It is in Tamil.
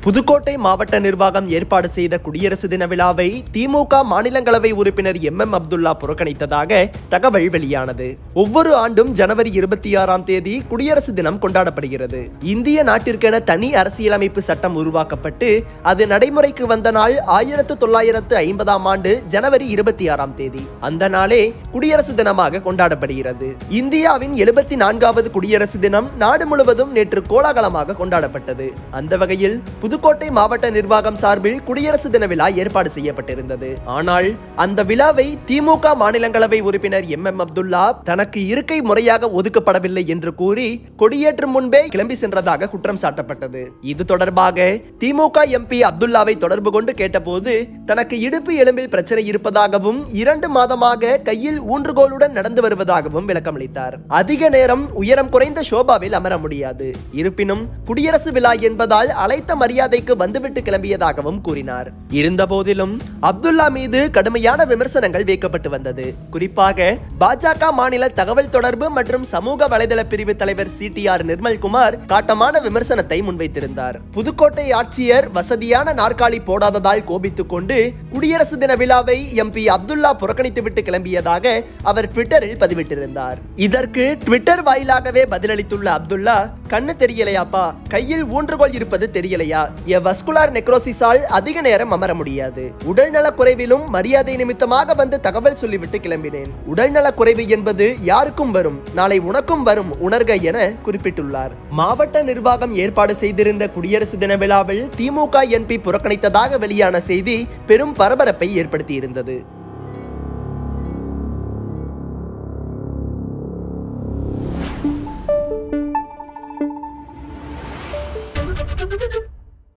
புதுக்கோட்டை மாவட்ட நிர்வாகம் ஏற்பாடு செய்த குடியரசு தின விழாவை திமுக மாநிலங்களவை உறுப்பினர் எம் எம் அப்துல்லா புறக்கணித்ததாக தகவல் வெளியானது ஒவ்வொரு ஆண்டும் ஜனவரி இருபத்தி ஆறாம் தேதி குடியரசு தினம் கொண்டாடப்படுகிறது இந்திய நாட்டிற்கென தனி அரசியலமைப்பு சட்டம் உருவாக்கப்பட்டு அது நடைமுறைக்கு வந்த நாள் ஆயிரத்து தொள்ளாயிரத்து ஐம்பதாம் ஆண்டு ஜனவரி இருபத்தி ஆறாம் தேதி அந்த நாளே குடியரசு தினமாக கொண்டாடப்படுகிறது இந்தியாவின் எழுபத்தி நான்காவது குடியரசு தினம் நாடு முழுவதும் நேற்று கோலாகலமாக கொண்டாடப்பட்டது அந்த வகையில் புதுக்கோட்டை மாவட்ட நிர்வாகம் சார்பில் குடியரசு தின விழா ஏற்பாடு செய்யப்பட்டிருந்தது ஆனால் அந்த விழாவை திமுக மாநிலங்களவை உறுப்பினர் எம் எம் அப்துல்லா தனக்கு இருக்கை முறையாக ஒதுக்கப்படவில்லை என்று கூறி கொடியேற்றும் முன்பே கிளம்பி சென்றதாக குற்றம் சாட்டப்பட்டது இது தொடர்பாக திமுக எம்பி அப்துல்லாவை தொடர்பு கொண்டு கேட்டபோது தனக்கு இடுப்பு எலும்பில் பிரச்சனை இருப்பதாகவும் இரண்டு மாதமாக கையில் ஊன்றுகோலுடன் நடந்து வருவதாகவும் விளக்கமளித்தார் அதிக நேரம் உயரம் குறைந்த ஷோபாவில் அமர முடியாது இருப்பினும் குடியரசு விழா என்பதால் அழைத்த மரியாதைக்கு வந்துவிட்டு கிளம்பியதாகவும் கூறினார் இருந்தபோதிலும் அப்துல்லா மீது கடுமையான விமர்சனங்கள் வைக்கப்பட்டு வந்தது குறிப்பாக பாஜக மாநில தகவல் தொடர்பு மற்றும் சமூக வலைதள பிரிவு தலைவர் சி டி ஆர் நிர்மல்குமார் காட்டமான விமர்சனத்தை முன்வைத்திருந்தார் புதுக்கோட்டை ஆட்சியர் வசதியான நாற்காலி போடாததால் கோபித்துக் கொண்டு குடியரசு தின விழாவை எம்பி அப்துல்லா புறக்கணித்துவிட்டு கிளம்பியதாக அவர் ட்விட்டரில் பதிவிட்டிருந்தார் இதற்கு ட்விட்டர் வாயிலாகவே பதிலளித்துள்ள அப்துல்லா கண்ணு தெரியலையாப்பா கையில் ஊன்றுகோல் இருப்பது தெரியலையா எ வஸ்குலார் நெக்ரோசிஸால் அதிக நேரம் அமர முடியாது உடல்நலக் குறைவிலும் மரியாதை நிமித்தமாக வந்து தகவல் சொல்லிவிட்டு கிளம்பினேன் உடல்நலக் குறைவு என்பது யாருக்கும் வரும் நாளை உனக்கும் வரும் உணர்க என குறிப்பிட்டுள்ளார் மாவட்ட நிர்வாகம் ஏற்பாடு செய்திருந்த குடியரசு தின விழாவில் திமுக என்பி புறக்கணித்ததாக வெளியான செய்தி பெரும் பரபரப்பை ஏற்படுத்தியிருந்தது